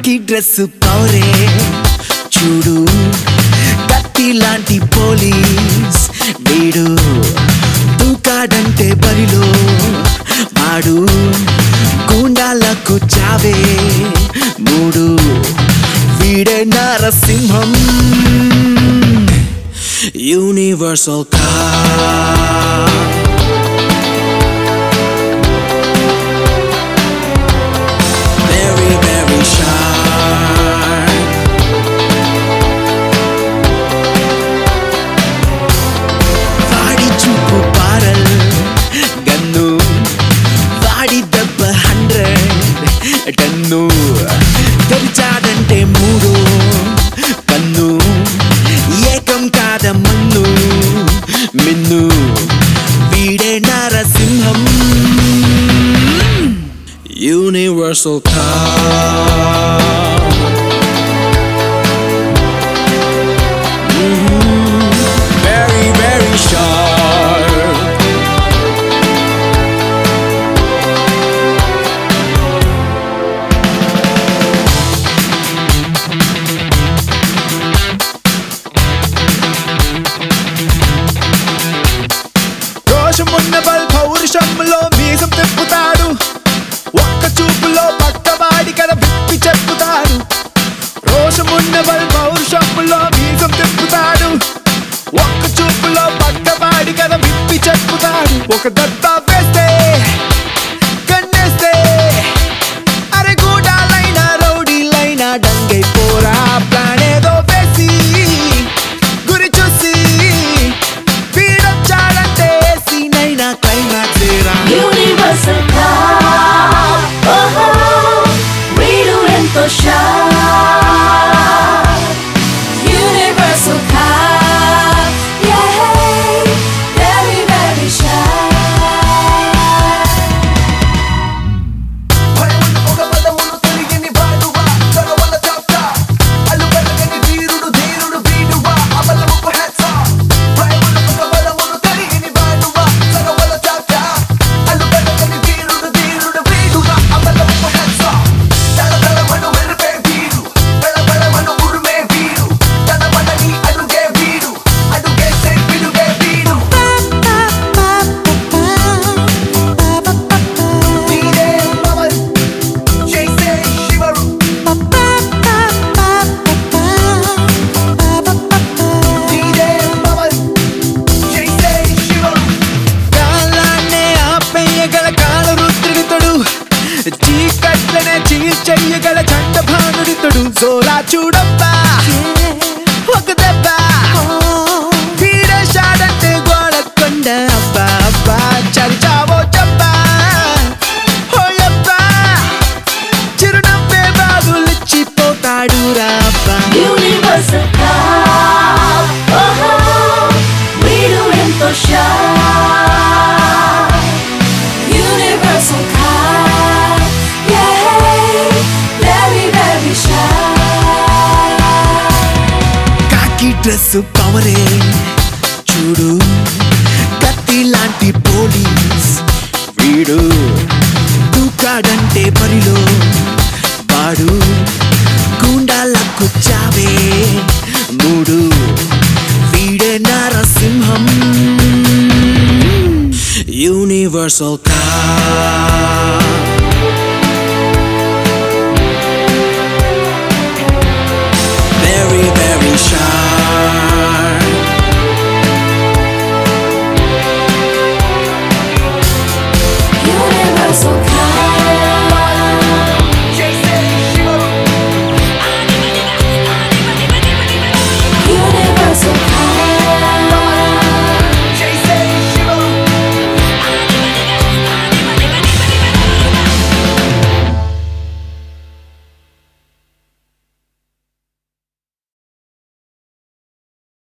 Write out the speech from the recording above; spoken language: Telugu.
కాకి డ్రెస్ పౌరే చూడు కత్తి లాంటి పోలీస్ వీడు దూకాడంటే బరిలో మాడు గూండాలకు చావే మూడు వీడే Narasimham universal cop very, very sharp. వాడి చూపు పారల్ గన్ను వాడి దెబ్బ హండ్రెడ్ టన్ను తెరిచాడంటే మూడు కన్ను ఏకం కాద మన్ను మిన్ను వీడే Narasimham Universal car. Mhm. Very, very sharp. రోషమున్న బల్ పౌరుషంలో మీసం తిప్పుతాడు ఒక్క చూపులో పక్కవాడి కథ విప్పి చెప్పుతాడు రోషమున్న బల్ పౌరుషంలో మీసం తిప్పుతాడు ఒక్క చూపులో పక్కవాడి కథ విప్పి చెప్పుతాడు ఒక దెబ్బ వేస్తే కన్నేస్తే అరే గూడాలైనా రౌడీలైనా డంగై పోరా ప్రాణేదో వేసి గురి చూసి వీడొచ్చాడంటే సీనైనా క్లైమాక్స్ రా Universal Cup. Oh, వీడు ఎంతో sharp. Universal Cup. Yay, very, very sharp. భయమున్న ఒక పదమును తెలియని వాడువా చొరవల చాప్టా అల్లు వెలగని వీరుడు ధీరుడు వీడువా అబలముకు హెడ్స్ ఆఫ్ భయమున్న ఒక పదమును తెలియని వాడువా చొరవల చాప్టా అల్లు వెలగని వీరుడు ధీరుడు వీడువా అబలముకు హెడ్స్ ఆఫ్ తల తల మను వెరుపే వీడు బెల బెల మను ఉరుమే వీడు తన మనని అడుగే వీడు అడుగేసే పిడుగే వీడు నీదే పవర్ చేసే శివరు నీదే పవర్ చేసే శివరు కాలాన్నే ఆపేయగల కాల రుద్రుడితడు చీకట్లనే చీల్చెయ్యగల చండభానుడితడు సోలా చూడబ్బా ఒక దెబ్బ వీడేశాడంటే గోడకొండ అబ్బా అబ్బా చరిచావో చెప్పా ఓయబ్బా చిరునవ్వే బాగులిచ్చిపోతాడు రా అబ్బా Universal Cup. Oh, వీడు ఎంతో sharp. Universal Cup. Yay, very, very sharp. Khaki dress పవరే చూడు కత్తి లాంటి పోలీస్ వీడు దూకాడంటే బరిలో వాడు గూండాలకు చావే మూడు వీడే నరసింహం యూనివర్సల్